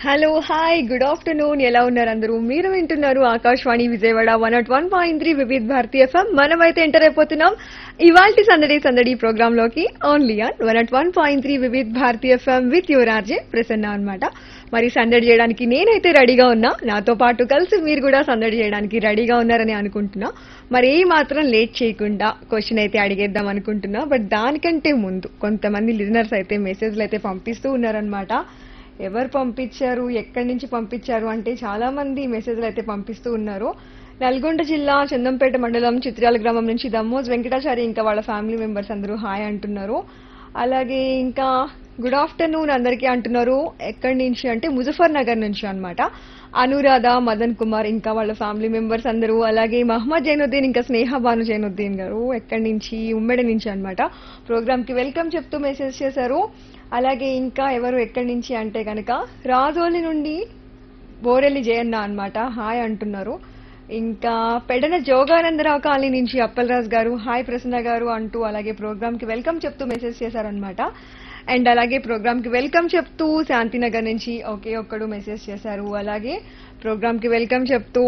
hello hi good afternoon ఎలా ఉన్నారు అందరూ మీరు వింటున్నారు Akashvani Vijayawada one not one point three Vividh Bharati FM మనమైతే ఎంటర్ అయిపోతున్నాం ఇవాల్టి సందడి సందడి ప్రోగ్రామ్ లోకి only on one not one point three Vividh Bharati FM with your RJ Prasanna అనమాట మరి సందడి చేయడానికి నేనైతే రెడీగా ఉన్నా నాతో పాటు కలిసి మీరు కూడా సందడి చేయడానికి రెడీగా ఉన్నారని అనుకుంటున్నా మరి ఏ మాత్రం లేట్ చేయకుండా క్వశ్చన్ అయితే అడిగేద్దాం అనుకుంటున్నా బట్ దానికంటే ముందు కొంతమంది లిజనర్స్ అయితే మెసేజ్లు అయితే పంపిస్తూ ఉన్నారనమాట ఎవరు పంపించారు ఎక్కడి నుంచి పంపించారు అంటే చాలా మంది మెసేజ్లు అయితే పంపిస్తూ ఉన్నారు నల్గొండ జిల్లా చందంపేట మండలం చిత్రాల గ్రామం నుంచి దమ్మోజ్ వెంకటాచారి ఇంకా వాళ్ళ ఫ్యామిలీ మెంబర్స్ అందరూ హాయ్ అంటున్నారు అలాగే ఇంకా గుడ్ ఆఫ్టర్నూన్ అందరికీ అంటున్నారు ఎక్కడి నుంచి అంటే ముజఫర్ నగర్ నుంచి అన్నమాట అనురాధ మదన్ కుమార్ ఇంకా వాళ్ళ ఫ్యామిలీ మెంబర్స్ అందరూ అలాగే మహమ్మద్ జైనుద్దీన్ ఇంకా స్నేహ భాను జైనుద్దీన్ గారు ఎక్కడి నుంచి ఉమ్మడి నుంచి అన్నమాట ప్రోగ్రామ్ కి వెల్కమ్ చెప్తూ మెసేజ్ చేశారు అలాగే ఇంకా ఎవరు ఎక్కడి నుంచి అంటే కనుక రాజోలి నుండి బోరెల్లి జయన్న అన్నమాట హాయ్ అంటున్నారు ఇంకా పెడన జోగానందరావు కాలనీ నుంచి అప్పలరాజు గారు హాయ్ ప్రసన్న గారు అంటూ అలాగే ప్రోగ్రామ్ కి వెల్కమ్ చెప్తూ మెసేజ్ చేశారనమాట అండ్ అలాగే ప్రోగ్రామ్ కి వెల్కమ్ చెప్తూ శాంతినగర్ నుంచి ఒకే ఒక్కడు మెసేజ్ చేశారు అలాగే ప్రోగ్రామ్ కి వెల్కమ్ చెప్తూ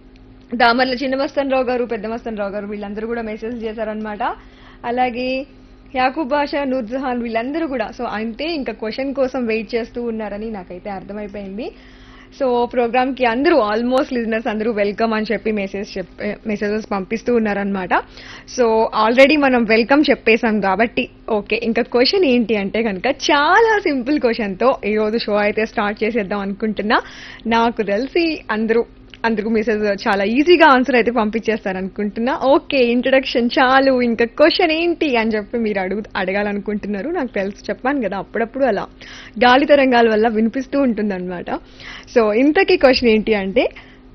దామర్ల చిన్నమస్తన్ రావు గారు పెద్దమస్తన్ రావు గారు వీళ్ళందరూ కూడా మెసేజ్ చేశారనమాట అలాగే యాకూబ్ బాషా నూర్జహాన్ వీళ్ళందరూ కూడా సో అంటే ఇంకా క్వశ్చన్ కోసం వెయిట్ చేస్తూ ఉన్నారని నాకైతే అర్థమైపోయింది సో ప్రోగ్రామ్ కి అందరూ ఆల్మోస్ట్ లిజనర్స్ అందరూ వెల్కమ్ అని చెప్పి మెసేజ్ మెసేజెస్ పంపిస్తూ ఉన్నారనమాట సో ఆల్రెడీ మనం వెల్కమ్ చెప్పేశాం కాబట్టి ఓకే ఇంకా క్వశ్చన్ ఏంటి అంటే కనుక చాలా సింపుల్ క్వశ్చన్తో ఈరోజు షో అయితే స్టార్ట్ చేసేద్దాం అనుకుంటున్నా నాకు తెలిసి అందరూ అందుకు మెసేజ్ చాలా ఈజీగా ఆన్సర్ అయితే పంపించేస్తారు అనుకుంటున్నా ఓకే ఇంట్రడక్షన్ చాలు ఇంకా క్వశ్చన్ ఏంటి అని చెప్పి మీరు అడుగు అడగాలనుకుంటున్నారు నాకు తెలుసు చెప్పాను కదా అప్పుడప్పుడు అలా గాలి తరంగాల వల్ల వినిపిస్తూ ఉంటుందన్నమాట సో ఇంతకీ క్వశ్చన్ ఏంటి అంటే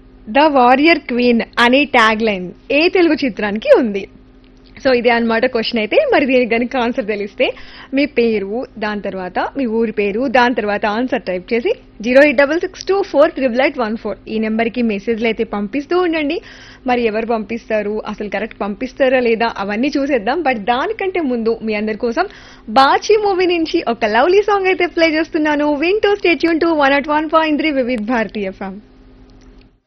ద వారియర్ క్వీన్ అనే ట్యాగ్ లైన్ ఏ తెలుగు చిత్రానికి ఉంది సో ఇదే అన్నమాట క్వశ్చన్ అయితే మరి దీనికి కనుక ఆన్సర్ తెలిస్తే మీ పేరు దాని తర్వాత మీ ఊరి పేరు దాని తర్వాత ఆన్సర్ టైప్ చేసి zero eight double six two four triple eight one four ఈ నెంబర్కి మెసేజ్లు అయితే పంపిస్తూ ఉండండి మరి ఎవరు పంపిస్తారు అసలు కరెక్ట్ పంపిస్తారా లేదా అవన్నీ చూసేద్దాం బట్ దానికంటే ముందు మీ అందరి కోసం బాచి మూవీ నుంచి ఒక లవ్లీ సాంగ్ అయితే ప్లే చేస్తున్నాను వింటూ stay tuned to one at one point three Vividh Bharati ఫ్యామ్